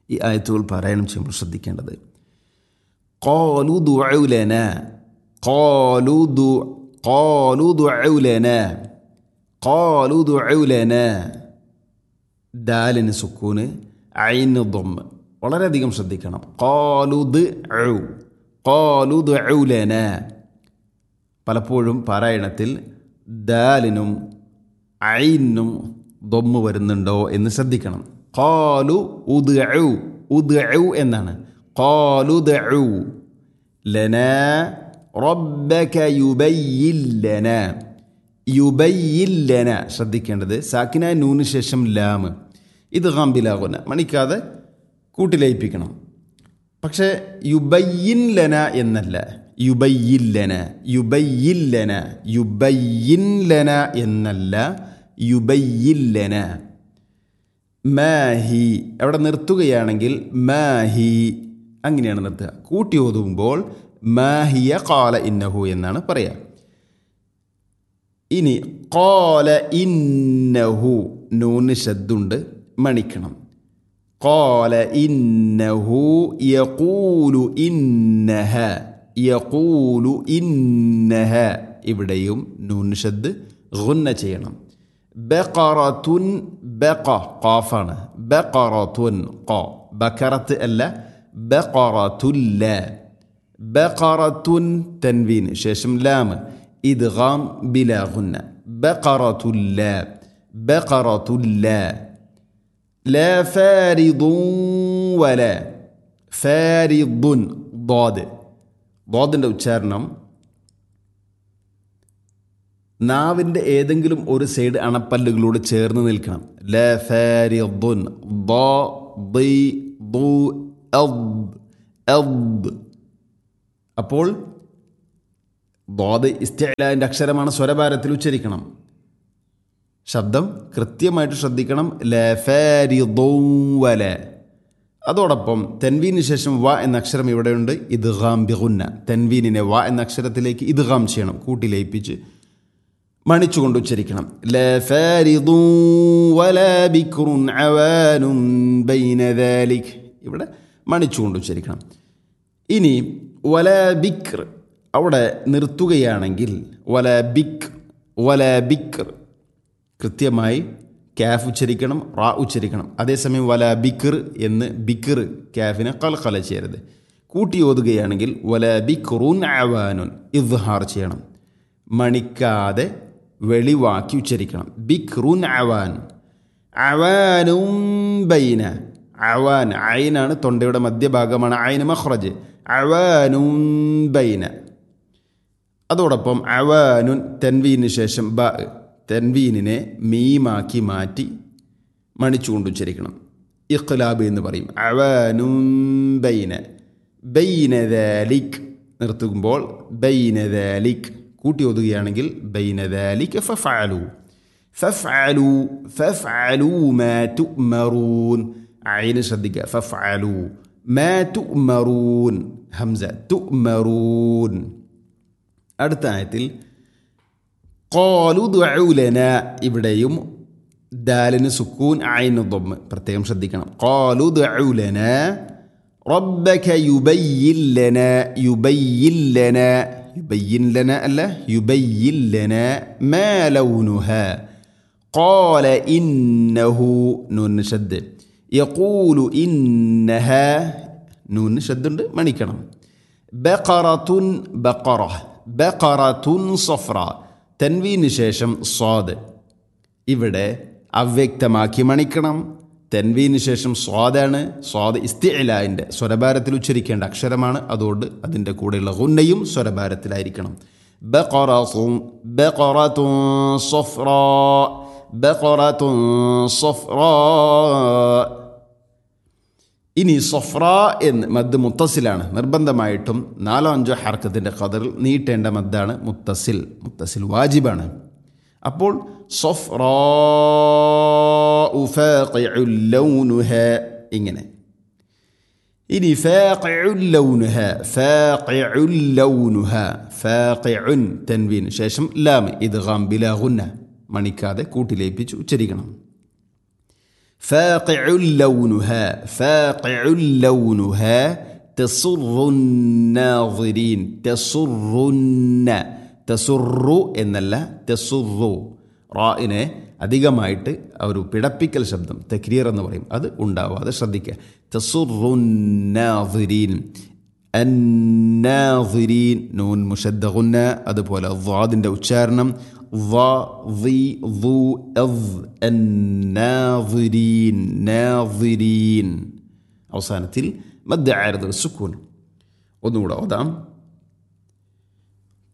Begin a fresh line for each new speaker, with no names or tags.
ഈ ആയത്തുകൾ പാരായണം ചെയ്യുമ്പോൾ ശ്രദ്ധിക്കേണ്ടത് قالوا دعوا لنا قالوا دع قالوا دعوا لنا قالوا دعوا لنا ദാലിന് സുക്കൂന് ഐന് ദൊമ്മ് വളരെയധികം ശ്രദ്ധിക്കണം കോലുദ് ഔ കോലുദ് ഔലന പലപ്പോഴും പാരായണത്തിൽ ദാലിനും ഐനും ദൊമ്മ് വരുന്നുണ്ടോ എന്ന് ശ്രദ്ധിക്കണം കോലു ഉദ് ഔ ഉദ് ഔ എന്നാണ് കോലുദ് ഔ ലന റബ്ബക യുബയ്യിൻ ലന യുബയ്യിൻ ലന ശ്രദ്ധിക്കേണ്ടത് സാക്കിന നൂന് ശേഷം ലാമ് ഇത് ഗാംബിലാകുന്ന മണിക്കാതെ കൂട്ടിലയിപ്പിക്കണം പക്ഷേ യുബയ്യിൻ ലന എന്നല്ല യുബയ്യിൻ ലന യുബയ്യിൻ ലന യുബയ്യിൻ ലന എന്നല്ല യുബയ്യിൻ ലന മാഹി അവിടെ നിർത്തുകയാണെങ്കിൽ മാഹി അങ്ങനെയാണ് നിർത്തുക കൂട്ടി ഓതുമ്പോൾ മാഹിയ കാല ഇന്നഹു എന്നാണ് പറയുക ഇനി കോല ഇന്നഹു നൂന് ശബ്ദുണ്ട് മണിക്കണം കോല ഇന്നഹു യകൂലു ഇന്നഹ യകൂലു ഇന്നഹ ഇവിടെയും നൂന് ശബ്ദ് ഗുന്ന ചെയ്യണം ബഖറത്തുൻ ബഖ ഖാഫാണ് ബഖറത്തുൻ ഖ ബക്കറത്ത് അല്ല ബഖറത്തുല്ല ബഖറത്തുൻ തൻവീൻ ശേഷം ലാമ് إدغام بلا غنة بقرة لا بقرة لا لا فارض ولا فارض ضاد ضادൻ്റെ ഉച്ചാരണം നാവിൻ്റെ ഏതെങ്കിലും ഒരു സൈഡ് അണപ്പല്ലുകളോട് ചേർന്ന് നിൽക്കണം ല ഫാരിദുൻ ض ض ض അദ് അദ് അപ്പോൾ ദ്വാദ് ഇസ്തിലാൻ്റെ അക്ഷരമാണ് സ്വരഭാരത്തിൽ ഉച്ചരിക്കണം ശബ്ദം കൃത്യമായിട്ട് ശ്രദ്ധിക്കണം ലഫാരിദോവല അതോടൊപ്പം തെൻവീന് ശേഷം വ എന്ന അക്ഷരം ഇവിടെയുണ്ട് ഇദ്ഗാം ബിഗുന്ന തെൻവീനിനെ വ എന്ന അക്ഷരത്തിലേക്ക് ഇദ്ഗാം ചെയ്യണം കൂട്ടി ലയിപ്പിച്ച് മണിച്ചുകൊണ്ട് ഉച്ചരിക്കണം ഇവിടെ മണിച്ചുകൊണ്ട് ഉച്ചരിക്കണം ഇനി വല ബിക്ർ അവിടെ നിർത്തുകയാണെങ്കിൽ വല ബിക് വല ബിക്ർ കൃത്യമായി ക്യാഫ് ഉച്ചരിക്കണം റാ ഉച്ചരിക്കണം അതേസമയം വല ബിക്ർ എന്ന് ബിക്ർ ക്യാഫിനെ കൽക്കല ചെയ്യരുത് കൂട്ടി ഓതുകയാണെങ്കിൽ വല ബിക്റുൻ അവാനുൻ ഇദ്ഹാർ ചെയ്യണം മണിക്കാതെ വെളിവാക്കി ഉച്ചരിക്കണം ബിക്റുൻ അവാൻ അവാനും ബൈന അവാൻ അയിനാണ് തൊണ്ടയുടെ മധ്യഭാഗമാണ് അയിന് മഹ്റജ് അവാനും ബൈന അതോടൊപ്പം അവാനുൻ തെൻവീന് ശേഷം ബ തെൻവീനിനെ മീമാക്കി മാറ്റി മണിച്ചുകൊണ്ട് ഉച്ചരിക്കണം ഇഖ്ലാബ് എന്ന് പറയും അവാനും ബൈന ബൈനദാലിക് നിർത്തുമ്പോൾ ബൈനദാലിക് കൂട്ടി ഒതുകയാണെങ്കിൽ ബൈനദാലിക് ഫഫഅലു ഫഫഅലു ഫഫഅലു മാ തുഅ്മറൂൻ ഐന് ശ്രദ്ധിക്കുക ഫഫഅലു മാ തുഅ്മറൂൻ ഹംസ തുഅ്മറൂൻ അടുത്ത ആയത്തിൽ കോലു ദുലന ഇവിടെയും ദാലിന് സുക്കൂൻ ആയിന് ദൊമ്മ് പ്രത്യേകം ശ്രദ്ധിക്കണം കോലു ദുലന റബ്ബക യുബയ്യിൻ ലന യുബയ്യിൻ ലന യുബയ്യിൻ ലന അല്ല യുബയ്യിൻ ലന മാ ലൗനുഹ قال إنه نون شد يقول إنها نون شد മണിക്കണം ബഖറത്തുൻ ബഖറ ബഖറത്തുൻ സഫ്ര തെൻവീന് ശേഷം സ്വാദ് ഇവിടെ അവ്യക്തമാക്കി മണിക്കണം തെൻവീന് ശേഷം സ്വാദാണ് സ്വാദ് ഇസ്തിഇലാൻ്റെ സ്വരഭാരത്തിൽ ഉച്ചരിക്കേണ്ട അക്ഷരമാണ് അതുകൊണ്ട് അതിൻ്റെ കൂടെയുള്ള ഗുന്നയും സ്വരഭാരത്തിലായിരിക്കണം ബഖറത്തുൻ ബഖറത്തുൻ സഫ്ര ബഖറത്തുൻ സഫ്ര ഇനി സൊഫ്ര എന്ന് മദ് മുത്തസിലാണ് നിർബന്ധമായിട്ടും നാലോ അഞ്ചോ ഹർക്കത്തിൻ്റെ ഖദറിൽ നീട്ടേണ്ട മദ്ദാണ് മുത്തസിൽ മുത്തസിൽ വാജിബാണ് അപ്പോൾ സൊഫ്ര ഇങ്ങനെ ഇനി ഫാഖിഉല്ലൗനുഹ ഫാഖിഉല്ലൗനുഹ ഫാഖിഉൻ തൻവീൻ ശേഷം ലാം ഇദ്ഗാം ബിലാ ഗുന്ന മണിക്കാതെ കൂട്ടിലേപ്പിച്ച് ഉച്ചരിക്കണം ഫാഖിഉൽ ലൗനുഹ ഫാഖിഉൽ ലൗനുഹ തസുറുൻ നാസിരീൻ തസുറുന്ന തസുറു എന്നല്ല തസുറു റായിനെ അധികമായിട്ട് ആ ഒരു പിടപ്പിക്കൽ ശബ്ദം തക്രീർ എന്ന് പറയും അത് ഉണ്ടാവാതെ ശ്രദ്ധിക്കുക തസുറുന്നാസിരീൻ അന്നാസിരീൻ നൂൻ മുഷദ്ദുന്ന അതുപോലെ ദ്വാദിൻ്റെ ഉച്ചാരണം നാസിരീൻ അവസാനത്തിൽ മദ്യ ആയിരുന്നു സുക്കൂൻ ഒന്നുകൂടെ ഓതാം